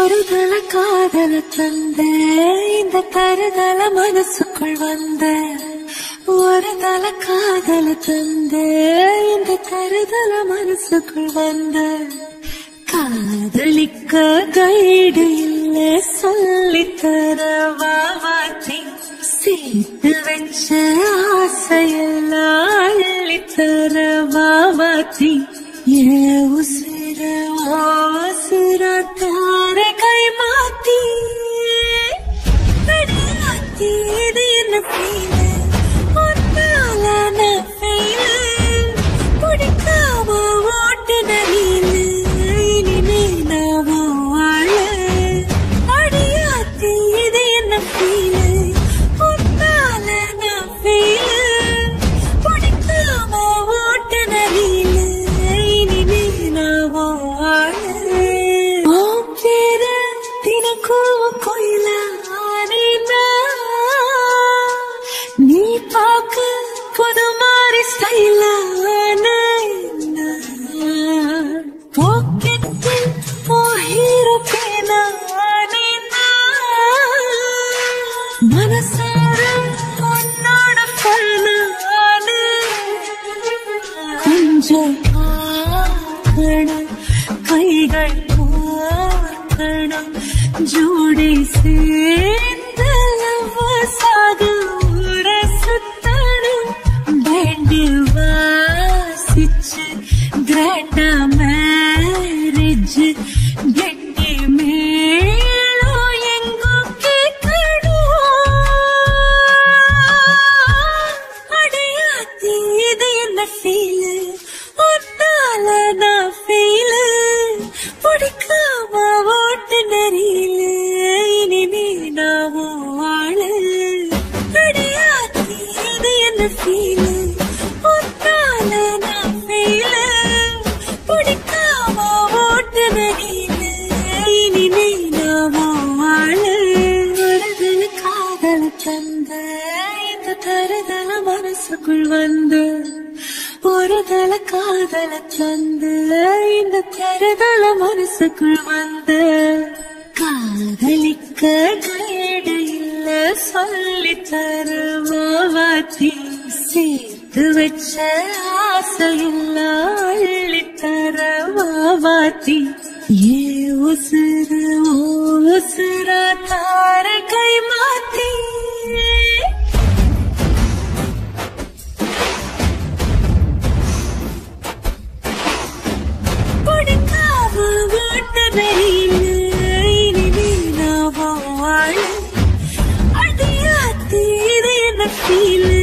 ஒரு தல காதல தந்த இந்த தருதல மனசுக்குள் வந்த ஒரு தல காதல தந்த இந்த தருதல மனசுக்குள் வந்த காதலிக்க கைடு இல்ல சொல்லித்தர வாவாச்சி சேர்த்து வச்ச ஆசையெல்லாம் அள்ளித்தர வாவாச்சி ஏ உசிர உசிர தார கை மாத்தி அடியாத்தி இது என்ன feel? உன்னால நான் feel. பிடிக்காம ஓட்டுன நீனு, இனிமே நான் உன் ஆளு. அடியாத்தி இது என்ன feel? உன்னால நான் feel. பிடிக்காம ஓட்டுன நீனு, இனிமே நான் உன் ஆளு. உன் பேரு தினக்கும் கோயில நீ பார்க்க புது மாதிரி ஸ்டைலான பாக்கெட்டில் ஓ ஹீரோ பேனா மனசார உன்னோட பண்ணானு கொஞ்சம் பார்க்கணும் கைகள் பார்க்கணும் ஜோடி சேர்ந்து லவ்வசாக ஊர சுத்தணும் பேண்டு வாசிச்சு கிராண்டா மேரேஜ் கெட்டி மேளம் எங்கோ கேட்கணும் அடையாத்தி இது என்ன ஃபீல் உன்னால நான் ஃபீல் பிடிக்காம ஓட்டு நெறியில இனிமே நான் உன் ஆளு அடையாத்தி இது என்ன ஃபீல் உன்னால நான் ஃபீல் பிடிக்காம ஓட்டு நெறியில இனிமே நான் உன் ஆளு வருதல் காதல் தந்த இந்த தருதல மனசுக்குள் வந்து ஒரு தல காதல தந்து இந்த தருதல மனசுக்குள் வந்து காதலிக்க கைடு இல்ல சொல்லி தருவாத்தி சேர்த்து வச்ச ஆசையில்ல அள்ளி தரவாத்தி ஏ உசுறு ஓ உசுரா தார கை மாத்தி பிடிக்காம ஓட்ட வெளியில இனிமே நான் வாழ அடியாத்தி இது என்ன ஃபீல்